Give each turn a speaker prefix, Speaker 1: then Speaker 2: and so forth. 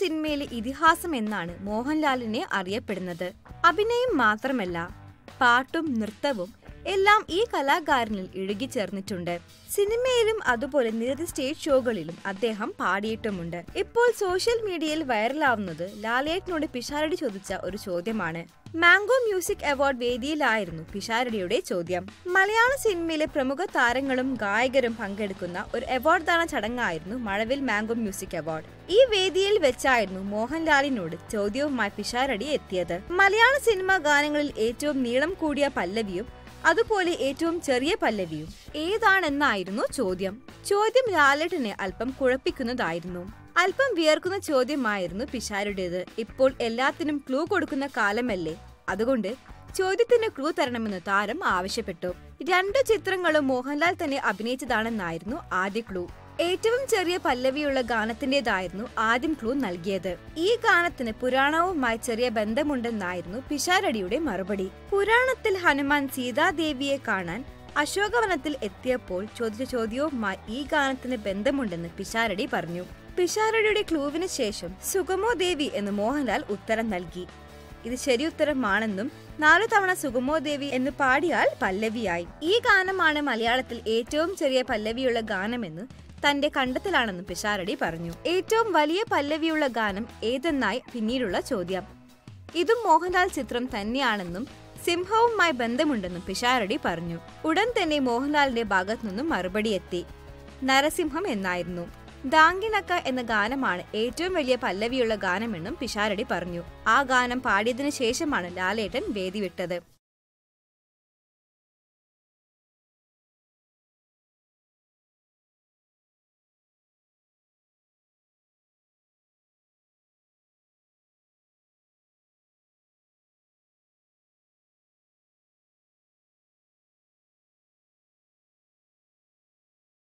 Speaker 1: സിനിമയിലെ ഇതിഹാസം എന്നാണ് മോഹൻലാലിനെ അറിയപ്പെടുന്നത് അഭിനയം മാത്രമല്ല പാട്ടും നൃത്തവും എല്ലാം ഈ കലാകാരനിൽ ഇഴുകിച്ചേർന്നിട്ടുണ്ട് സിനിമയിലും അതുപോലെ നിരവധി സ്റ്റേജ് ഷോകളിലും അദ്ദേഹം പാടിയിട്ടുമുണ്ട് ഇപ്പോൾ സോഷ്യൽ മീഡിയയിൽ വൈറലാവുന്നത് ലാലേട്ടനോട് പിഷാരടി ചോദിച്ച ഒരു ചോദ്യമാണ് മാംഗോ മ്യൂസിക് അവാർഡ് വേദിയിലായിരുന്നു പിഷാരടിയുടെ ചോദ്യം മലയാള സിനിമയിലെ പ്രമുഖ താരങ്ങളും ഗായകരും പങ്കെടുക്കുന്ന ഒരു അവാർഡ് ദാന ചടങ്ങായിരുന്നു മഴവിൽ മാംഗോ മ്യൂസിക് അവാർഡ് ഈ വേദിയിൽ വെച്ചായിരുന്നു മോഹൻലാലിനോട് ചോദ്യവുമായി പിഷാരടി എത്തിയത് മലയാള സിനിമാ ഗാനങ്ങളിൽ ഏറ്റവും നീളം കൂടിയ പല്ലവിയും അതുപോലെ ഏറ്റവും ചെറിയ പല്ലവിയും ഏതാണെന്നായിരുന്നു ചോദ്യം ചോദ്യം ലാലേട്ടനെ അല്പം കുഴപ്പിക്കുന്നതായിരുന്നു അല്പം വിയർക്കുന്ന ചോദ്യമായിരുന്നു പിഷാരുടേത് ഇപ്പോൾ എല്ലാത്തിനും ക്ലൂ കൊടുക്കുന്ന കാലമല്ലേ അതുകൊണ്ട് ചോദ്യത്തിന് ക്ലൂ തരണമെന്ന് താരം ആവശ്യപ്പെട്ടു രണ്ടു ചിത്രങ്ങളും മോഹൻലാൽ തന്നെ അഭിനയിച്ചതാണെന്നായിരുന്നു ആദ്യ ക്ലൂ ഏറ്റവും ചെറിയ പല്ലവിയുള്ള ഗാനത്തിന്റേതായിരുന്നു ആദ്യം ക്ലൂ നൽകിയത് ഈ ഗാനത്തിന് പുരാണവുമായി ചെറിയ ബന്ധമുണ്ടെന്നായിരുന്നു പിഷാരടിയുടെ മറുപടി പുരാണത്തിൽ ഹനുമാൻ സീതാദേവിയെ കാണാൻ അശോകവനത്തിൽ എത്തിയപ്പോൾ ചോദിച്ച ചോദ്യവുമായി ഈ ഗാനത്തിന് ബന്ധമുണ്ടെന്ന് പിഷാരടി പറഞ്ഞു പിഷാരടിയുടെ ക്ലൂവിന് ശേഷം സുഗമോ ദേവി എന്ന് മോഹൻലാൽ ഉത്തരം നൽകി ഇത് ശരി ഉത്തരമാണെന്നും നാലു തവണ സുഗമോ ദേവി എന്ന് പാടിയാൽ പല്ലവിയായി ഈ ഗാനമാണ് മലയാളത്തിൽ ഏറ്റവും ചെറിയ പല്ലവിയുള്ള ഗാനമെന്ന് തന്റെ കണ്ടെത്തലാണെന്ന് പിഷാരടി പറഞ്ഞു ഏറ്റവും വലിയ പല്ലവിയുള്ള ഗാനം ഏതെന്നായി പിന്നീടുള്ള ചോദ്യം ഇതും മോഹൻലാൽ ചിത്രം തന്നെയാണെന്നും സിംഹവുമായി ബന്ധമുണ്ടെന്നും പിഷാരടി പറഞ്ഞു ഉടൻ തന്നെ മോഹൻലാലിന്റെ ഭാഗത്തു നിന്നും മറുപടി എത്തി നരസിംഹം എന്നായിരുന്നു ദാങ്കിനക്ക എന്ന ഗാനമാണ് ഏറ്റവും വലിയ പല്ലവിയുള്ള ഗാനമെന്നും പിഷാരടി പറഞ്ഞു ആ ഗാനം പാടിയതിനു ശേഷമാണ് ലാലേട്ടൻ വേദി വിട്ടത്